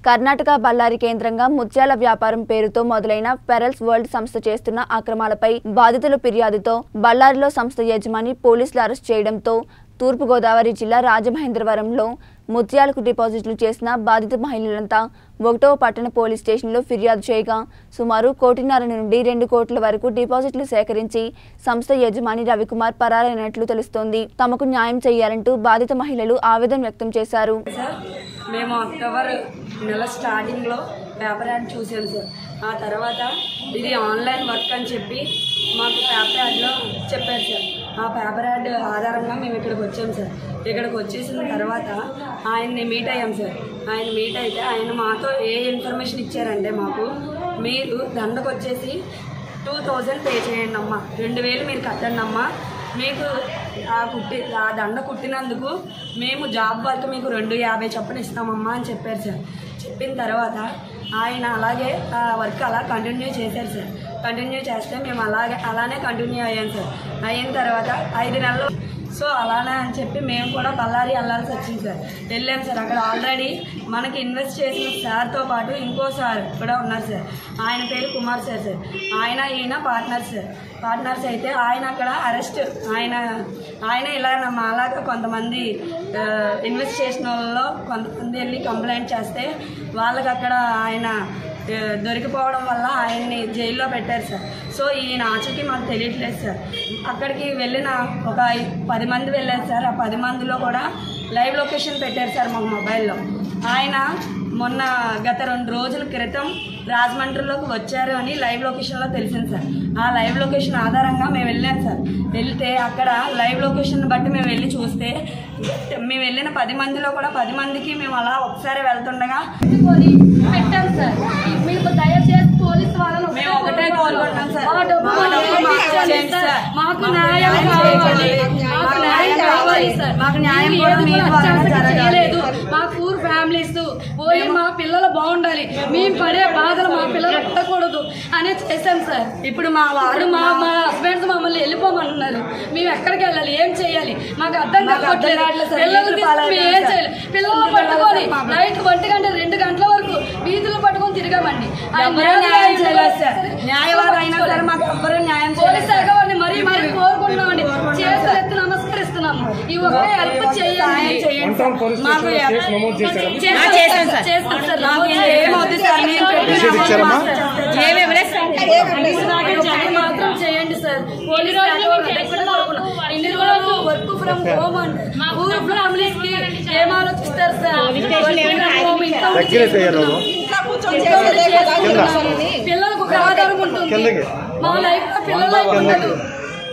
కర్ణాటక బళ్ళారి కేంద్రంగా ముత్యాల వ్యాపారం పేరుతో మొదలైన పెరల్స్ వరల్డ్ సంస్థ చేస్తున్న అక్రమాలపై బాధితుల ఫిర్యాదుతో బళ్ళారిలో సంస్థ యజమాని పోలీసులు అరెస్ట్ చేయడంతో తూర్పుగోదావరి జిల్లా రాజమహేంద్రవరంలో ముత్యాలకు డిపాజిట్లు చేసిన బాధిత మహిళలంతా ఒకటో పట్టణ పోలీస్ స్టేషన్లో ఫిర్యాదు చేయగా సుమారు కోటిన్నర నుండి రెండు కోట్ల వరకు డిపాజిట్లు సేకరించి సంస్థ యజమాని రవికుమార్ పరారైనట్లు తెలుస్తోంది తమకు న్యాయం చేయాలంటూ బాధిత మహిళలు ఆవేదన వ్యక్తం చేశారు సార్ మేము అక్టోబర్ నెల స్టార్టింగ్లో పేపర్ యాడ్ చూసాం సార్ ఆ తర్వాత ఇది ఆన్లైన్ వర్క్ అని చెప్పి మాకు పేపర్ యాడ్లో చెప్పారు సార్ ఆ పేపర్ యాడ్ ఆధారంగా మేము ఇక్కడికి వచ్చాం సార్ ఇక్కడికి వచ్చేసిన తర్వాత ఆయన్ని మీట్ అయ్యాం సార్ ఆయన మీట్ అయితే ఆయన మాతో ఏ ఇన్ఫర్మేషన్ ఇచ్చారంటే మాకు మీరు దండకు వచ్చేసి టూ థౌజండ్ పే చేయండి అమ్మా రెండు వేలు మీరు కట్టండి అమ్మా మీకు ఆ కుట్టి ఆ దండ కుట్టినందుకు మేము జాబ్ వర్క్ మీకు రెండు యాభై చొప్పున ఇస్తామమ్మా అని చెప్పారు సార్ చెప్పిన తర్వాత ఆయన అలాగే ఆ వర్క్ అలా కంటిన్యూ చేశారు సార్ కంటిన్యూ చేస్తే మేము అలాగే అలానే కంటిన్యూ అయ్యాం సార్ అయిన తర్వాత ఐదు నెలలు సో అలానే అని చెప్పి మేము కూడా బళ్ళారి వెళ్ళాల్సి వచ్చింది సార్ వెళ్ళాం సార్ అక్కడ ఆల్రెడీ మనకి ఇన్వెస్ట్ చేసిన సార్తో పాటు ఇంకో సార్ కూడా ఉన్నారు సార్ ఆయన పేరు కుమార్ సార్ సార్ ఆయన ఈయన పార్ట్నర్స్ సార్ పార్ట్నర్స్ అయితే ఆయన అక్కడ అరెస్ట్ ఆయన ఆయన ఇలా మాలాగా కొంతమంది ఆ, ఇన్వెస్ట్ చేసిన వాళ్ళలో కొంతమంది వెళ్ళి కంప్లైంట్ చేస్తే వాళ్ళకి అక్కడ ఆయన ఆ, దొరికిపోవడం వల్ల ఆయన్ని జైల్లో పెట్టారు సార్ సో ఈయన ఆచూకీ మాకు తెలియట్లేదు సార్ అక్కడికి వెళ్ళిన ఒక ఐ- పది మంది వెళ్ళారు సార్ ఆ పది మందిలో కూడా లైవ్ లొకేషన్ పెట్టారు సార్ మాకు మొబైల్లో ఆయన మొన్న గత రెండు రోజుల క్రితం రాజమండ్రిలోకి వచ్చారు అని లైవ్ లొకేషన్లో తెలిసింది సార్ ఆ లైవ్ లొకేషన్ ఆధారంగా మేము వెళ్ళాం సార్ వెళ్తే అక్కడ లైవ్ లొకేషన్ బట్టి మేము వెళ్ళి చూస్తే మేము వెళ్ళిన పది మందిలో కూడా పది మందికి మేము అలా ఒకసారి వెళ్తుండగా కొని పెట్టాం సార్ మీకు దయచేసి పోలీసు వాళ్ళని మేము ఒకటే కోరుకుంటున్నాం సార్. మా డబ్బు మా డబ్బు మాకు మాకు ఇవ్వాలి ఇచ్చేయండి సార్. సార్. మాకు మాకు న్యాయం న్యాయం కావాలి చేయండి. మాకు మాకు న్యాయం న్యాయం కావాలి కావాలి. సార్ మాకు న్యాయం మీరు కూడా ఏది మీ కూడా ద్వారా అత్యాశగా జరగాలి. చేయలేదు మా పూర్ ఫ్యామిలీస్ పోయి మా పిల్లలు బాగుండాలి మేము పడే బాధలు మా పిల్లలు పడకూడదు అనే చేశాం సార్ ఇప్పుడు మా వారు ఇప్పుడు మా మా హస్బెండ్స్ మమ్మల్ని వెళ్ళిపోమన్నారు మేము ఎక్కడికి వెళ్ళాలి ఏం చేయాలి మాకు అర్థం మాకు అర్థం కావట్లేదు కావట్లేదు సార్. పిల్లలు వీధులు తీసుకుని మేము ఏం పాలైపోయాం చేయాలి సార్. పిల్లలు వీధులు పట్టుకొని పాలైపోయాం సార్. నైట్ ఒంటి గంట రెండు గంటల వరకు వీధులు పట్టుకొని తిరగామండి ఆయన ఎవ్వరూ న్యాయం చేయలేదు సార్ సరే. న్యాయవాదు అయినా సరే మాకు ఎవ్వరూ న్యాయం పోలీస్ చేయలేదు శాఖ వారిని మరీ మరీ కోరుకుంటున్నామండి కోరుకుంటున్నాం చేతులు సార్. ఎత్తి నమస్కరిస్తున్నాము ఈ ఒక్క హెల్ప్ సాయం చేయండి చేయండి వన్ పోలీస్ మాకు స్టేషన్లో కేసు నమోదు చేశారా చేస్తాం చేశాం సార్. చేస్తాం సార్. మాకు ఏమవుతుంది సార్ మేము పెట్టిన మెసేజ్ ఇచ్చారమ్మా? అది మాత్రం చేయండి సార్ పోలీస్ శాఖ వారు అదే కూడా కోరుకున్నాం. ఇన్ని రోజులు వర్క్ ఫ్రమ్ హోమ్ అంటే ఊరు ఫ్యామిలీస్ కి ఏం ఆలోచిస్తారు సార్ Work from home ఇంట్లో ఉండి దగ్గరే చేయాలి ఇంట్లో ఉండి చేసుకుంటున్నాం. పిల్లలకు ఒక ఆధారం ఉంటుంది కిందకి. మా లైఫ్ లో పిల్లల లైఫ్ కిందకి. ఉండదు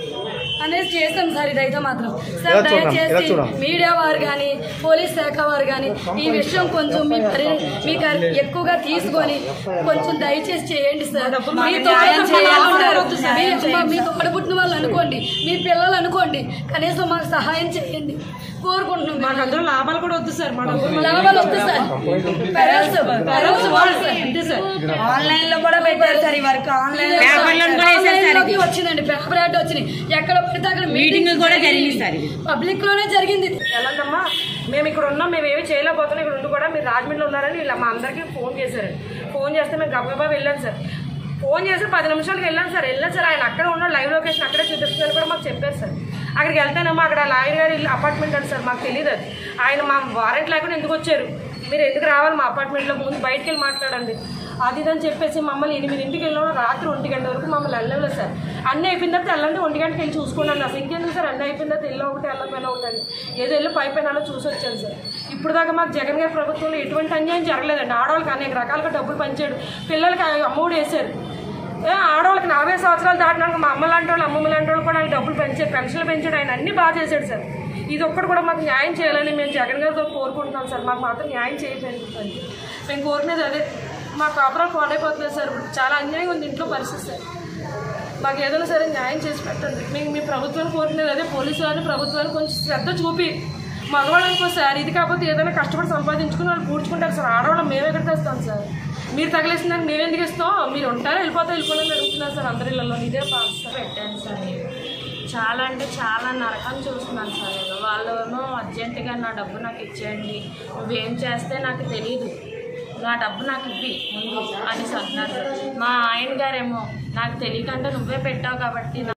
అనేసి చేస్తాం సార్ ఇదైతే మాత్రం సార్ ఇలా చూడండి, ఇలా దయచేసి చూడండి. మీడియా వారు కానీ పోలీస్ శాఖ వారు కానీ ఈ విషయం కొంచెం మీ పరి మీకు అరి- ఎక్కువగా తీసుకొని కొంచెం దయచేసి చేయండి సార్ మీ న్యాయం చేయాలి సార్. మీ- మా- మీ తోడబుట్టిన వాళ్ళు అనుకోండి మీ పిల్లలు అనుకోండి కనీసం మాకు సహాయం చేయండి కోరుకుంటున్నాం మాకు అందులో లాభాలు కూడా వద్దు సార్ మా డబ్బులు లాభాలు వద్దు సార్ పెరల్స్ పెరల్స్ వాడు సార్ అంతే సార్ ఆన్లైన్ లో కూడా పెట్టారు సార్ ఈ వర్క్ ఆన్లైన్ లో ఆన్లైన్ లోకి వచ్చిందండి పేపర్ యాడ్ వచ్చినాయి ఎక్కడ పడితే అక్కడ మీటింగ్ కూడా జరిగింది సార్ పబ్లిక్ లోనే జరిగింది ఇది. ఎలాంటమ్మా మేము ఇక్కడ ఉన్నాం మేము ఏమి చేయలేకపోతున్నాం ఇక్కడ ఉండి కూడా మీరు రాజమండ్రిలో ఉన్నారని ఇలా మా అందరికీ ఫోన్ చేశారు ఫోన్ చేస్తే మేము గబగబా వెళ్ళాం సార్ ఫోన్ చేసి పది నిమిషాలకి వెళ్ళాం సార్ వెళ్ళాం సార్ ఆయన అక్కడ ఉన్న లైవ్ లొకేషన్ అక్కడే చూపిస్తుందని కూడా మాకు చెప్పారు సార్ అక్కడికి వెళ్తేనేమో అక్కడ లాయర్ గారి ఇల్లు అపార్ట్మెంట్ అండి సార్ మాకు తెలియదు అది ఆయన మా వారెంట్ లేకుండా ఎందుకు వచ్చారు మీరు ఎందుకు రావాలి మా అపార్ట్మెంట్లో ముందు బయటికి వెళ్ళి మాట్లాడండి అది ఇదని చెప్పేసి మమ్మల్ని ఎనిమిదింటికి వెళ్ళాం రాత్రి ఒంటి గంట వరకు మమ్మల్ని వెళ్ళలేదు సార్ అన్నీ అయిపోయిన తర్వాత వెళ్ళండి ఒంటి గంటకి వెళ్ళి చూసుకున్నాను అసలు ఇంకెందుకు సార్ అన్నీ అయిపోయిన తర్వాత ఇల్లు ఒకటి వెళ్ళకపోయినా ఒకటండి ఏదో వెళ్ళి పై పైన చూసి వచ్చాను సార్ ఇప్పుడు దాకా మాకు జగన్ గారి ప్రభుత్వంలో ఎటువంటి అన్యాయం జరగలేదండి ఆడవాళ్ళకి అనేక రకాలుగా డబ్బులు పంచాడు పిల్లలకి అమ్మఒడి వేశారు ఏ ఆడవాళ్ళకి నలభై సంవత్సరాలు దాటినాక మా అమ్మ లాంటి వాళ్ళు అమ్మమ్మ లాంటి వాళ్ళు కూడా ఆయన డబ్బులు పెంచారు పెన్షన్లు పెంచాడు ఆయన అన్ని బాగా చేశాడు సార్ ఇది ఒక్కటి కూడా మాకు న్యాయం చేయాలని మేము జగన్ గారితో కోరుకుంటున్నాం సార్ మాకు మాత్రం న్యాయం చేయలేదు మేము కోరుకునేది అదే మా కాపురాలు పాడైపోతున్నాయి సార్ ఇప్పుడు చాలా అన్యాయం ఉంది ఇంట్లో పరిస్థితి సార్ మాకు ఏదైనా సరే న్యాయం చేసి పెట్టండి మేము మీ ప్రభుత్వాన్ని కోరుకునేది అదే పోలీసు వారిని ప్రభుత్వాన్ని కొంచెం శ్రద్ధ చూపి మగవాళ్ళకి సార్ ఇది కాకపోతే ఏదైనా కష్టపడి సంపాదించుకుని వాళ్ళు పూడ్చుకుంటారు సార్ ఆడవాళ్ళం మేము ఎక్కడ తెస్తాం సార్ మీరు తగిలేసిన దానికి మేము ఎందుకు ఇస్తాం మీరు ఉంటారా వెళ్ళిపోతా వెళ్ళిపోవాలని అడుగుతున్నారు సార్ అందరి ఇళ్ళలో ఇదే బాధ సార్ పెట్టాను సార్ నేను చాలా అంటే చాలా నరకం చూస్తున్నాను సార్ నేను వాళ్ళను అర్జెంటుగా నా డబ్బు నాకు ఇచ్చేయండి నువ్వేం చేస్తే నాకు తెలియదు నా డబ్బు నాకు ఇవ్వి ముందు అనేసి అంటున్నారు సార్ మా ఆయన గారేమో నాకు తెలియకుండా నువ్వే పెట్టావు కాబట్టి